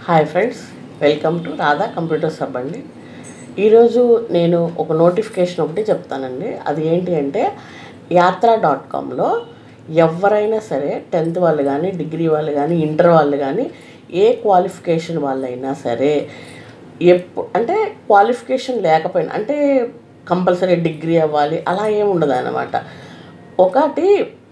hi friends welcome to Radha computer సబ్ అండి ఈరోజు నేను ఒక నోటిఫికేషన్ ఒకటి చెప్తానండి అది ఏంటి అంటే యాత్ర డాట్ కామ్లో ఎవరైనా సరే టెన్త్ వాళ్ళు కానీ డిగ్రీ వాళ్ళు కానీ ఇంటర్ వాళ్ళు కానీ ఏ క్వాలిఫికేషన్ వాళ్ళైనా సరే ఎప్పు అంటే క్వాలిఫికేషన్ లేకపోయినా అంటే కంపల్సరీ డిగ్రీ అవ్వాలి అలా ఏమి ఉండదు అనమాట ఒకటి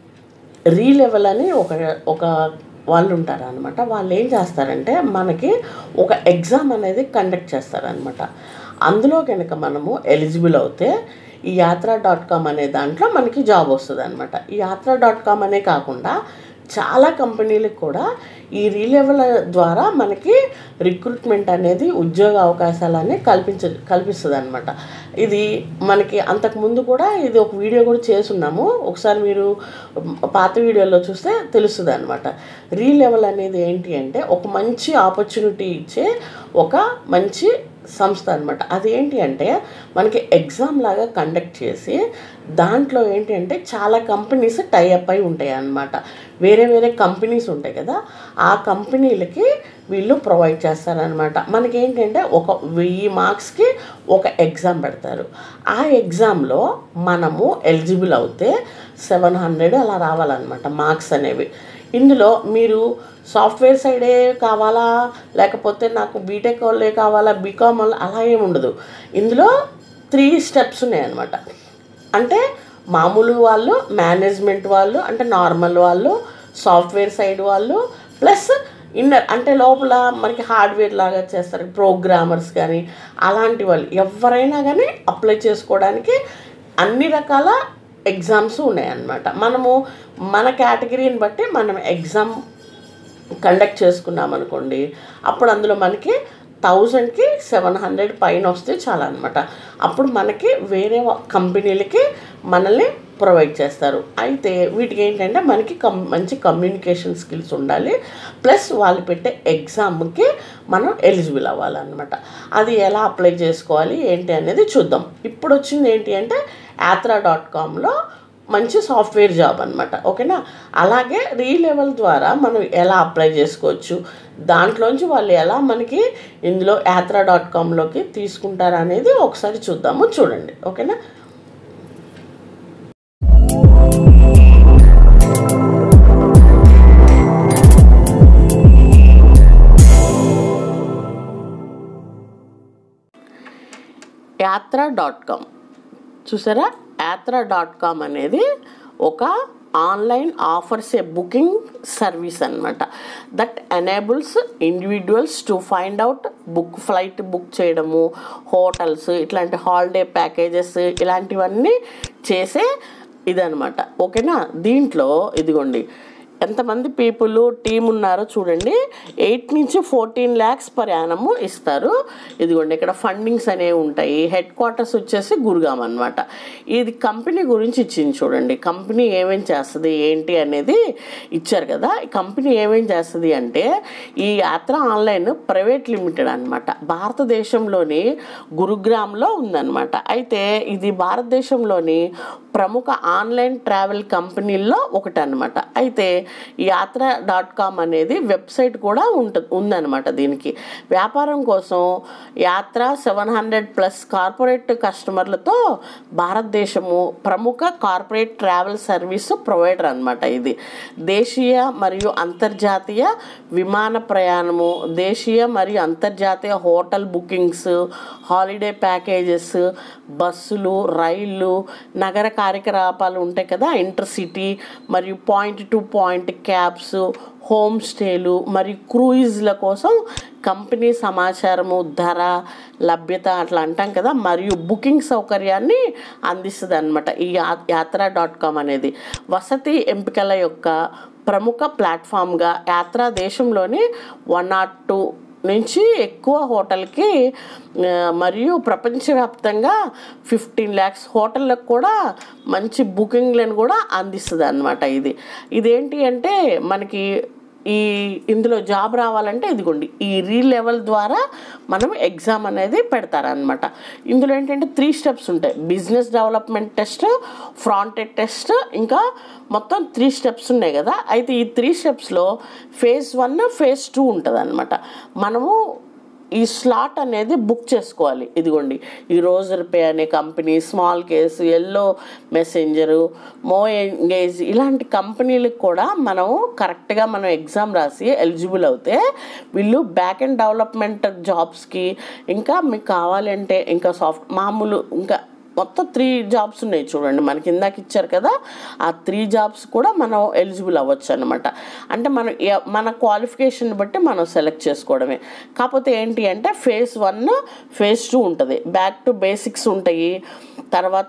రీ లెవెల్ అని ఒక ఒక వాళ్ళు ఉంటారు అనమాట వాళ్ళు ఏం చేస్తారంటే మనకి ఒక ఎగ్జామ్ అనేది కండక్ట్ చేస్తారనమాట అందులో కనుక మనము ఎలిజిబుల్ అవుతే ఈ యాత్ర డాట్ కామ్ అనే దాంట్లో మనకి జాబ్ వస్తుంది అనమాట ఈ యాత్ర డాట్ కామ్ అనే కాకుండా చాలా కంపెనీలకు కూడా ఈ రీలెవెల్ ద్వారా మనకి రిక్రూట్మెంట్ అనేది ఉద్యోగ అవకాశాలని కల్పించ కల్పిస్తుంది అనమాట ఇది మనకి అంతకుముందు కూడా ఇది ఒక వీడియో కూడా చేసున్నాము ఒకసారి మీరు పాత వీడియోలో చూస్తే తెలుస్తుంది అనమాట రీలెవెల్ అనేది ఏంటి అంటే ఒక మంచి ఆపర్చునిటీ ఇచ్చే ఒక మంచి సంస్థ అనమాట అది ఏంటి అంటే మనకి ఎగ్జామ్ లాగా కండక్ట్ చేసి దాంట్లో ఏంటి అంటే చాలా కంపెనీస్ టైఅప్ అయి ఉంటాయి అన్నమాట వేరే వేరే కంపెనీస్ ఉంటాయి కదా ఆ కంపెనీలకి వీళ్ళు ప్రొవైడ్ చేస్తారనమాట మనకి ఏంటంటే ఒక వెయ్యి మార్క్స్కి ఒక ఎగ్జామ్ పెడతారు ఆ ఎగ్జామ్లో మనము ఎలిజిబుల్ అవుతే సెవెన్ హండ్రెడ్ అలా రావాలన్నమాట మార్క్స్ అనేవి ఇందులో మీరు సాఫ్ట్వేర్ సైడే కావాలా లేకపోతే నాకు బీటెక్ వాళ్ళే కావాలా బీకామ్ వాళ్ళు అలా ఏమి ఉండదు ఇందులో త్రీ స్టెప్స్ ఉన్నాయన్నమాట అంటే మామూలు వాళ్ళు మేనేజ్మెంట్ వాళ్ళు అంటే నార్మల్ వాళ్ళు సాఫ్ట్వేర్ సైడ్ వాళ్ళు ప్లస్ ఇన్నర్ అంటే లోపల మనకి హార్డ్వేర్ లాగా చేస్తారు ప్రోగ్రామర్స్ కానీ అలాంటి వాళ్ళు ఎవరైనా కానీ అప్లై చేసుకోవడానికి అన్ని రకాల ఎగ్జామ్స్ ఉన్నాయన్నమాట మనము మన కేటగిరీని బట్టి మనం ఎగ్జామ్ కండక్ట్ చేసుకున్నాం అనుకోండి అప్పుడు అందులో మనకి థౌజండ్కి సెవెన్ హండ్రెడ్ పైన వస్తే చాలా అనమాట అప్పుడు మనకి వేరే కంపెనీలకి మనల్ని ప్రొవైడ్ చేస్తారు అయితే వీటికి ఏంటంటే మనకి కమ్ మంచి కమ్యూనికేషన్ స్కిల్స్ ఉండాలి ప్లస్ వాళ్ళు పెట్టే ఎగ్జామ్కి మనం ఎలిజిబుల్ అవ్వాలన్నమాట అది ఎలా అప్లై చేసుకోవాలి ఏంటి అనేది చూద్దాం ఇప్పుడు వచ్చింది ఏంటి అంటే యాత్రా డాట్ కామ్లో మంచి సాఫ్ట్వేర్ జాబ్ అనమాట ఓకేనా అలాగే రీ లెవెల్ ద్వారా మనం ఎలా అప్లై చేసుకోవచ్చు దాంట్లోంచి వాళ్ళు ఎలా మనకి ఇందులో యాత్రా డాట్ కామ్లోకి తీసుకుంటారు అనేది ఒకసారి చూద్దాము చూడండి ఓకేనా యాత్ర డాట్ కామ్ చూసారా యాత్ర డాట్ కామ్ అనేది ఒక online offers a booking service అనమాట that enables individuals to find out book flight book చేయడము హోటల్స్ ఇట్లాంటి హాలిడే ప్యాకేజెస్ ఇలాంటివన్నీ చేసే ఇదనమాట ఓకేనా దీంట్లో ఇదిగోండి ఎంతమంది పీపుల్ టీం ఉన్నారో చూడండి ఎయిట్ నుంచి ఫోర్టీన్ ల్యాక్స్ పర్ యానము ఇస్తారు ఇదిగోండి ఇక్కడ ఫండింగ్స్ అనేవి ఉంటాయి హెడ్ క్వార్టర్స్ వచ్చేసి గురుగాం అనమాట ఇది కంపెనీ గురించి ఇచ్చింది చూడండి కంపెనీ ఏమేం చేస్తుంది ఏంటి అనేది ఇచ్చారు కదా ఈ కంపెనీ ఏమేం చేస్తుంది అంటే ఈ యాత్ర ఆన్లైన్ ప్రైవేట్ లిమిటెడ్ అనమాట భారతదేశంలోని గురుగ్రామ్లో ఉందన్నమాట అయితే ఇది భారతదేశంలోని ప్రముఖ ఆన్లైన్ ట్రావెల్ కంపెనీల్లో ఒకటి అనమాట అయితే యాత్ర డాట్ కామ్ అనేది వెబ్సైట్ కూడా ఉంటుంది ఉందన్నమాట దీనికి వ్యాపారం కోసం యాత్ర సెవెన్ హండ్రెడ్ ప్లస్ కార్పొరేట్ కస్టమర్లతో భారతదేశము ప్రముఖ కార్పొరేట్ ట్రావెల్ సర్వీస్ ప్రొవైడర్ అనమాట ఇది దేశీయ మరియు అంతర్జాతీయ విమాన ప్రయాణము దేశీయ మరియు అంతర్జాతీయ హోటల్ బుకింగ్స్ హాలిడే ప్యాకేజెస్ బస్సులు రైళ్ళు నగర కార్యకలాపాలు ఉంటాయి కదా ఇంటర్సిటీ మరియు point to point cabs home స్టేలు మరియు క్రూయిజ్ల కోసం కంపెనీ సమాచారము ధర లభ్యత అట్లా అంటాం కదా మరియు బుకింగ్ సౌకర్యాన్ని అందిస్తుంది అనమాట ఈ యాత్ర డాట్ కామ్ అనేది వసతి ఎంపికల యొక్క ప్రముఖ ప్లాట్ఫామ్గా యాత్రా దేశంలోని వన్ నాట్ టూ నుంచి ఎక్కువ హోటల్కి మరియు ప్రపంచవ్యాప్తంగా ఫిఫ్టీన్ ల్యాక్స్ హోటళ్ళకు కూడా మంచి బుకింగ్లను కూడా అందిస్తుంది అనమాట ఇది ఇదేంటి అంటే మనకి ఈ ఇందులో జాబ్ రావాలంటే ఇదిగోండి ఈ రీ లెవెల్ ద్వారా మనం ఎగ్జామ్ అనేది పెడతారనమాట ఇందులో ఏంటంటే త్రీ స్టెప్స్ ఉంటాయి business development test front test ఇంకా మొత్తం త్రీ స్టెప్స్ ఉన్నాయి కదా అయితే ఈ త్రీ స్టెప్స్లో ఫేజ్ వన్ ఫేజ్ టూ ఉంటుంది అనమాట మనము ఈ స్లాట్ అనేది బుక్ చేసుకోవాలి ఇదిగోండి ఈ రోజర్ పే అనే company small case yellow messenger MoEngage ఇలాంటి కంపెనీలకు కూడా మనం కరెక్ట్గా మనం ఎగ్జామ్ రాసి ఎలిజిబుల్ అవుతే వీళ్ళు బ్యాక్ అండ్ డెవలప్మెంట్ జాబ్స్కి ఇంకా మీకు కావాలంటే ఇంకా సాఫ్ట్ మామూలు ఇంకా మొత్తం త్రీ జాబ్స్ ఉన్నాయి చూడండి మనకి ఇందాక ఇచ్చారు కదా ఆ త్రీ జాబ్స్ కూడా మనం ఎలిజిబుల్ అవ్వచ్చు అనమాట అంటే మన ఎ- మన క్వాలిఫికేషన్ బట్టి మనం సెలెక్ట్ చేసుకోవడమే కాకపోతే ఏంటి అంటే ఫేజ్ వన్ ఫేజ్ టూ ఉంటుంది బ్యాక్ టు బేసిక్స్ ఉంటాయి తర్వాత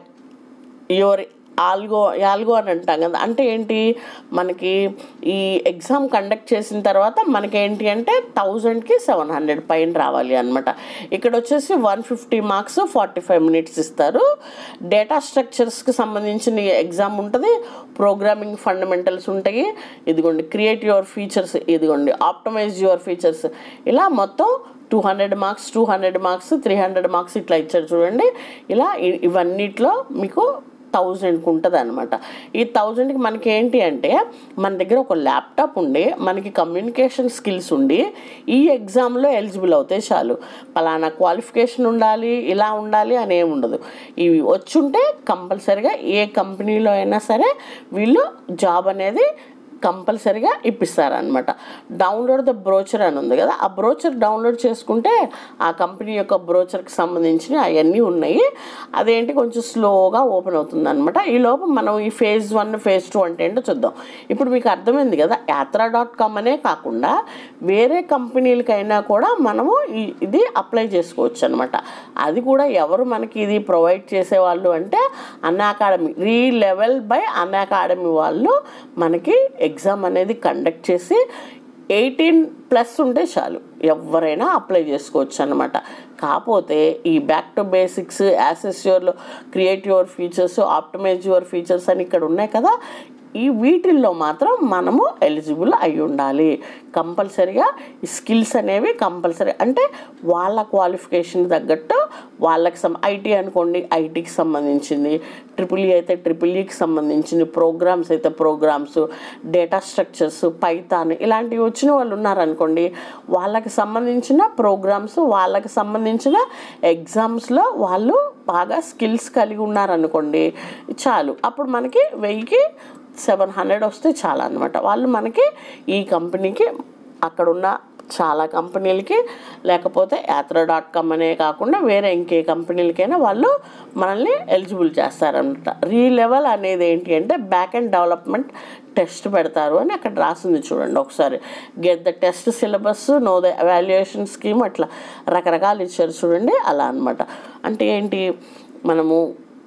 యువర్ ఆల్గో యాల్గో అని అంటాం కదా అంటే ఏంటి మనకి ఈ ఎగ్జామ్ కండక్ట్ చేసిన తర్వాత మనకి ఏంటి అంటే థౌజండ్కి సెవెన్ హండ్రెడ్ పైన రావాలి అనమాట ఇక్కడ వచ్చేసి one fifty marks forty five minutes ఇస్తారు డేటా స్ట్రక్చర్స్కి సంబంధించిన ఎగ్జామ్ ఉంటుంది ప్రోగ్రామింగ్ ఫండమెంటల్స్ ఉంటాయి ఇదిగోండి క్రియేట్ యువర్ ఫీచర్స్ ఇదిగోండి ఆప్టమైజ్ యువర్ ఫీచర్స్ ఇలా మొత్తం two hundred marks two hundred marks three hundred marks ఇట్లా ఇచ్చారు చూడండి ఇలా ఇ- ఇవన్నిట్లో మీకు థౌజండ్కి ఉంటుంది అనమాట ఈ థౌజండ్కి మనకి ఏంటి అంటే మన దగ్గర ఒక ల్యాప్టాప్ ఉండి మనకి కమ్యూనికేషన్ స్కిల్స్ ఉండి ఈ ఎగ్జామ్లో ఎలిజిబుల్ అవుతే చాలు పలానా క్వాలిఫికేషన్ ఉండాలి ఇలా ఉండాలి అని ఏమి ఉండదు ఇవి వచ్చుంటే కంపల్సరిగా ఏ కంపెనీలో అయినా సరే వీళ్ళు జాబ్ అనేది కంపల్సరిగా ఇప్పిస్తారనమాట డౌన్లోడ్ ద బ్రోచర్ అని ఉంది కదా ఆ బ్రోచర్ డౌన్లోడ్ చేసుకుంటే ఆ కంపెనీ యొక్క బ్రోచర్కి సంబంధించిన అవన్నీ ఉన్నాయి అదేంటి కొంచెం స్లోగా ఓపెన్ అవుతుంది అనమాట ఈ లోపు మనం ఈ ఫేజ్ వన్ ఫేజ్ టూ అంటే ఏంటో చూద్దాం ఇప్పుడు మీకు అర్థమైంది కదా యాత్రా డాట్ కామ్ అనే కాకుండా వేరే కంపెనీలకైనా కూడా మనము ఈ- ఇది అప్లై చేసుకోవచ్చు అనమాట అది కూడా ఎవరు మనకి ఇది ప్రొవైడ్ చేసేవాళ్ళు అంటే Unacademy Relevel by Unacademy వాళ్ళు మనకి ఎగ్జామ్ అనేది కండక్ట్ చేసి ఎయిటీన్ ప్లస్ ఉంటే చాలు ఎవరైనా అప్లై చేసుకోవచ్చు అనమాట కాకపోతే ఈ బ్యాక్ టు బేసిక్స్ యాసెస్ యువర్లో create your features optimise your features అని ఇక్కడ ఉన్నాయి కదా ఈ వీటిల్లో మాత్రం మనము ఎలిజిబుల్ అయి ఉండాలి కంపల్సరిగా ఈ స్కిల్స్ అనేవి కంపల్సరీ అంటే వాళ్ళ క్వాలిఫికేషన్ తగ్గట్టు వాళ్ళకి సం ఐటీ అనుకోండి ఐటీకి సంబంధించింది ట్రిపుల్ ఈ అయితే ట్రిపుల్ ఈకి సంబంధించింది ప్రోగ్రామ్స్ అయితే ప్రోగ్రామ్స్ డేటా స్ట్రక్చర్స్ పైథాన్ ఇలాంటివి వచ్చిన వాళ్ళు ఉన్నారనుకోండి వాళ్ళకి సంబంధించిన ప్రోగ్రామ్స్ వాళ్ళకి సంబంధించిన ఎగ్జామ్స్లో వాళ్ళు బాగా స్కిల్స్ కలిగి ఉన్నారనుకోండి చాలు అప్పుడు మనకి వెయ్యికి సెవెన్ హండ్రెడ్ వస్తే చాలా అనమాట వాళ్ళు మనకి ఈ కంపెనీకి అక్కడున్న చాలా కంపెనీలకి లేకపోతే యాత్ర డాట్ కామ్ అనే కాకుండా వేరే ఇంకే కంపెనీలకైనా వాళ్ళు మనల్ని ఎలిజిబుల్ చేస్తారనమాట రీ లెవెల్ అనేది ఏంటి అంటే బ్యాక్ అండ్ డెవలప్మెంట్ టెస్ట్ పెడతారు అని అక్కడ రాసింది చూడండి ఒకసారి get the test syllabus know the evaluation scheme అట్లా రకరకాలు ఇచ్చారు చూడండి అలా అన్నమాట అంటే ఏంటి మనము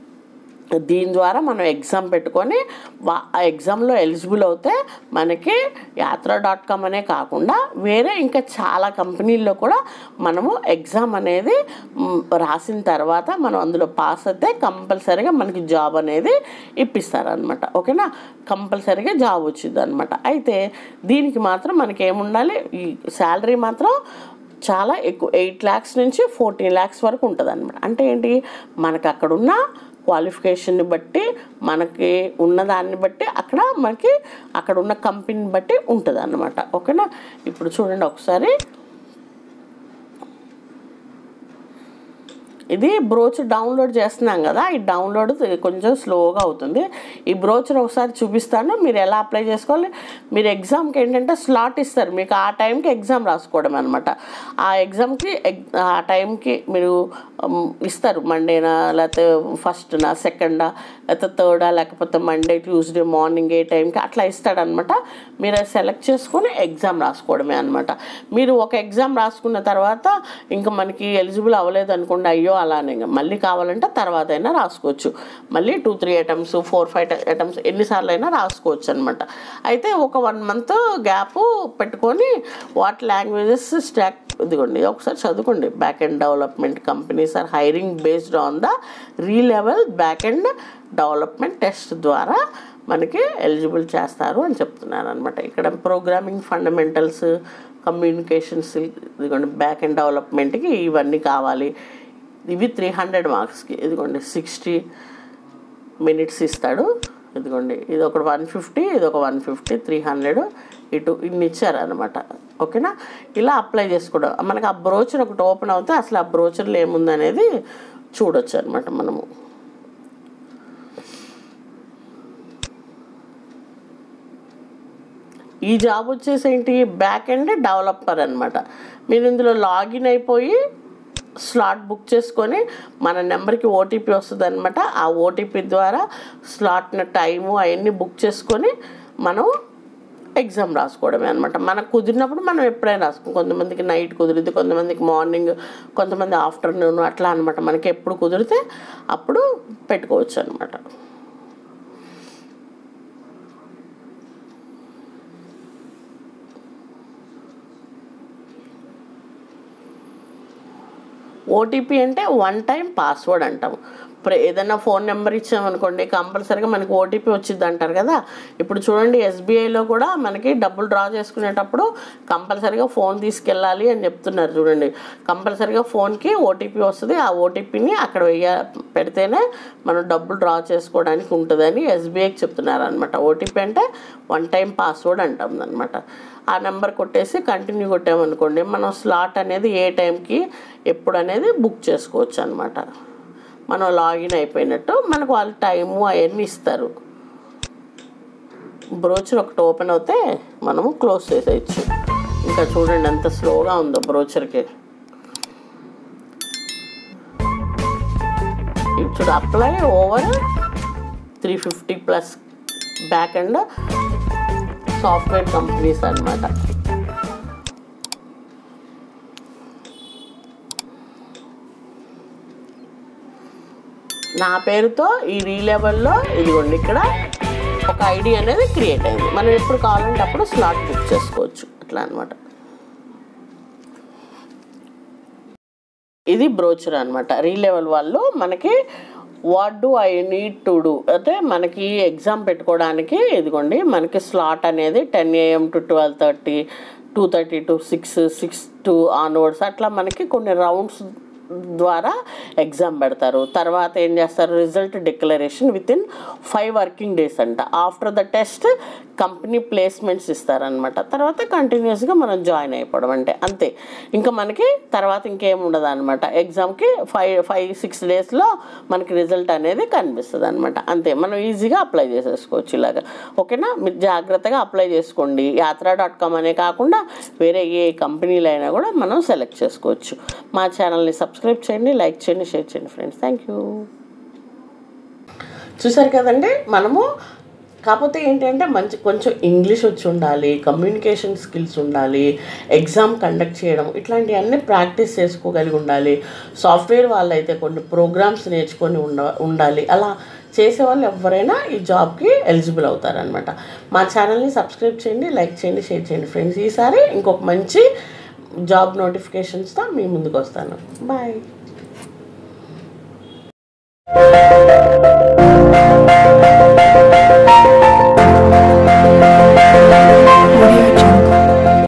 దీని ద్వారా మనం ఎగ్జామ్ పెట్టుకొని వా- ఆ ఎగ్జామ్లో ఎలిజిబుల్ అవుతే మనకి యాత్ర డాట్ కామ్ అనే కాకుండా వేరే ఇంకా చాలా కంపెనీల్లో కూడా మనము ఎగ్జామ్ అనేది మ్, రాసిన తర్వాత మనం అందులో పాస్ అయితే కంపల్సరీగా మనకి జాబ్ అనేది ఇప్పిస్తారనమాట ఓకేనా కంపల్సరీగా జాబ్ వచ్చింది అనమాట అయితే దీనికి మాత్రం మనకి ఏముండాలి ఈ శాలరీ మాత్రం చాలా ఎక్కువ ఎయిట్ ల్యాక్స్ నుంచి ఫోర్టీన్ ల్యాక్స్ వరకు ఉంటుంది అనమాట అంటే ఏంటి మనకు అక్కడ ఉన్న క్వాలిఫికేషన్ని బట్టి మనకి ఉన్నదాన్ని బట్టి అక్కడ మనకి అక్కడ ఉన్న కంపెనీని బట్టి ఉంటుంది అనమాట ఓకేనా ఇప్పుడు చూడండి ఒకసారి ఇది బ్రోచర్ డౌన్లోడ్ చేస్తున్నాం కదా ఈ డౌన్లోడ్ కొంచెం స్లోగా అవుతుంది ఈ బ్రోచర్ ఒకసారి చూపిస్తాను మీరు ఎలా అప్లై చేసుకోవాలి మీరు ఎగ్జామ్కి ఏంటంటే స్లాట్ ఇస్తారు మీకు ఆ టైంకి ఎగ్జామ్ రాసుకోవడం అనమాట ఆ ఎగ్జామ్కి ఎగ్- ఆ టైంకి మీరు ఉమ్, ఇస్తారు మండేనా లేకపోతే ఫస్ట్నా సెకండా లేకపోతే థర్డా లేకపోతే మండే ట్యూస్డే మార్నింగ్ ఏ టైంకి అట్లా ఇస్తాడనమాట మీరు అది సెలెక్ట్ చేసుకొని ఎగ్జామ్ రాసుకోవడమే అనమాట మీరు ఒక ఎగ్జామ్ రాసుకున్న తర్వాత ఇంకా మనకి ఎలిజిబుల్ అవ్వలేదు అనుకోండి అయ్యో అలానే ఇంకా మళ్ళీ కావాలంటే తర్వాత అయినా రాసుకోవచ్చు మళ్ళీ two three items four five items ఎన్నిసార్లు అయినా రాసుకోవచ్చు అనమాట అయితే ఒక వన్ మంత్ గ్యాప్ పెట్టుకొని వాట్ లాంగ్వేజెస్ స్టాక్ ఇదిగోండి ఒకసారి చదువుకోండి back and development companies are hiring based on the Relevel back and development test ద్వారా మనకి ఎలిజిబుల్ చేస్తారు అని చెప్తున్నారు అనమాట ఇక్కడ ప్రోగ్రామింగ్ ఫండమెంటల్స్ కమ్యూనికేషన్స్ ఇదిగోండి బ్యాక్ అండ్ డెవలప్మెంట్కి ఇవన్నీ కావాలి ఇవి త్రీ హండ్రెడ్ మార్క్స్కి ఇదిగోండి సిక్స్టీ మినిట్స్ ఇస్తాడు ఇదిగోండి ఇది ఒక వన్ ఫిఫ్టీ ఇది ఒక వన్ ఫిఫ్టీ త్రీ హండ్రెడ్ ఇటు ఇన్ని ఇచ్చారనమాట ఓకేనా ఇలా అప్లై చేసుకోవడం మనకి ఆ బ్రోచర్ ఒకటి ఓపెన్ అవుతే అసలు ఆ బ్రోచర్లో ఏముందనేది చూడొచ్చు అనమాట మనము ఈ జాబ్ వచ్చేసి ఏంటి బ్యాక్ ఎండ్ డెవలపర్ అనమాట మీరు ఇందులో లాగిన్ అయిపోయి స్లాట్ బుక్ చేసుకొని మన నెంబర్కి ఓటీపీ వస్తుంది అనమాట ఆ ఓటీపీ ద్వారా స్లాట్న టైము అవన్నీ బుక్ చేసుకొని మనం ఎగ్జామ్ రాసుకోవడమే అనమాట మనకు కుదిరినప్పుడు మనం ఎప్పుడైనా రాసుకో కొంతమందికి నైట్ కుదిరిద్ది కొంతమందికి మార్నింగ్ కొంతమంది ఆఫ్టర్నూన్ అట్లా అనమాట మనకి ఎప్పుడు కుదిరితే అప్పుడు పెట్టుకోవచ్చు అనమాట ఓటీపీ అంటే వన్ టైం పాస్వర్డ్ అంటాం ఇప్పుడు ఏదైనా ఫోన్ నెంబర్ ఇచ్చామనుకోండి కంపల్సరీగా మనకి ఓటీపీ వచ్చింది అంటారు కదా ఇప్పుడు చూడండి ఎస్బీఐలో కూడా మనకి డబ్బులు డ్రా చేసుకునేటప్పుడు కంపల్సరీగా ఫోన్ తీసుకెళ్ళాలి అని చెప్తున్నారు చూడండి కంపల్సరీగా ఫోన్కి ఓటీపీ వస్తుంది ఆ ఓటీపీని అక్కడ వెయ్య పెడితేనే మనం డబ్బులు డ్రా చేసుకోవడానికి ఉంటుందని ఎస్బీఐకి చెప్తున్నారు అనమాట ఓటీపీ అంటే వన్ టైం పాస్వర్డ్ అంటాం అనమాట ఆ నెంబర్ కొట్టేసి కంటిన్యూ కొట్టామనుకోండి మనం స్లాట్ అనేది ఏ టైంకి ఎప్పుడు అనేది బుక్ చేసుకోవచ్చు అనమాట మనం లాగిన్ అయిపోయినట్టు మనకు వాళ్ళు టైము అవన్నీ ఇస్తారు బ్రోచర్ ఒకటి ఓపెన్ అవుతే మనము క్లోజ్ చేసేయచ్చు ఇంకా చూడండి ఎంత స్లోగా ఉందో బ్రోచర్కి ఇప్పుడు apply over three fifty plus back and software companies అనమాట నా పేరుతో ఈ రీలెవెల్లో ఇదిగోండి ఇక్కడ ఒక ఐడి అనేది క్రియేట్ అయింది మనం ఎప్పుడు కావాలంటే అప్పుడు స్లాట్ బుక్ చేసుకోవచ్చు అట్లా అనమాట ఇది బ్రోచర్ అనమాట రీలెవెల్ వాళ్ళు మనకి what do I need to do అంటే మనకి ఎగ్జామ్ పెట్టుకోవడానికి ఇదిగోండి మనకి స్లాట్ అనేది ten AM to twelve thirty two thirty to six six to onwards అట్లా మనకి కొన్ని రౌండ్స్ ద్వారా ఎగ్జామ్ పెడతారు తర్వాత ఏం చేస్తారు result declaration with in five working days అంట after the test company placements ఇస్తారనమాట తర్వాత కంటిన్యూస్గా మనం జాయిన్ అయిపోవడం అంటే అంతే ఇంకా మనకి తర్వాత ఇంకేం ఉండదు అనమాట ఎగ్జామ్కి ఫైవ్ ఫైవ్ సిక్స్ డేస్లో మనకి రిజల్ట్ అనేది కనిపిస్తుంది అనమాట అంతే మనం ఈజీగా అప్లై చేసేసుకోవచ్చు ఇలాగా ఓకేనా మీరు జాగ్రత్తగా అప్లై చేసుకోండి యాత్ర డాట్ కామ్ అనే కాకుండా వేరే ఏ కంపెనీలు అయినా కూడా మనం సెలెక్ట్ చేసుకోవచ్చు మా ఛానల్ని సబ్స్క్రైబ్ చేయండి లైక్ చేయండి షేర్ చేయండి ఫ్రెండ్స్ థ్యాంక్ యూ చూసారు కదండి మనము కాకపోతే ఏంటంటే మంచి కొంచెం ఇంగ్లీష్ వచ్చి ఉండాలి కమ్యూనికేషన్ స్కిల్స్ ఉండాలి ఎగ్జామ్ కండక్ట్ చేయడం ఇట్లాంటివన్నీ ప్రాక్టీస్ చేసుకోగలిగి ఉండాలి సాఫ్ట్వేర్ వాళ్ళైతే కొన్ని ప్రోగ్రామ్స్ నేర్చుకొని ఉండ ఉండాలి అలా చేసే వాళ్ళు ఎవరైనా ఈ జాబ్కి ఎలిజిబుల్ అవుతారనమాట మా ఛానల్ని సబ్స్క్రైబ్ చేయండి లైక్ చేయండి షేర్ చేయండి ఫ్రెండ్స్ ఈసారి ఇంకొక మంచి జాబ్ నోటిఫికేషన్స్తో మీ ముందుకు వస్తాను బాయ్ Thank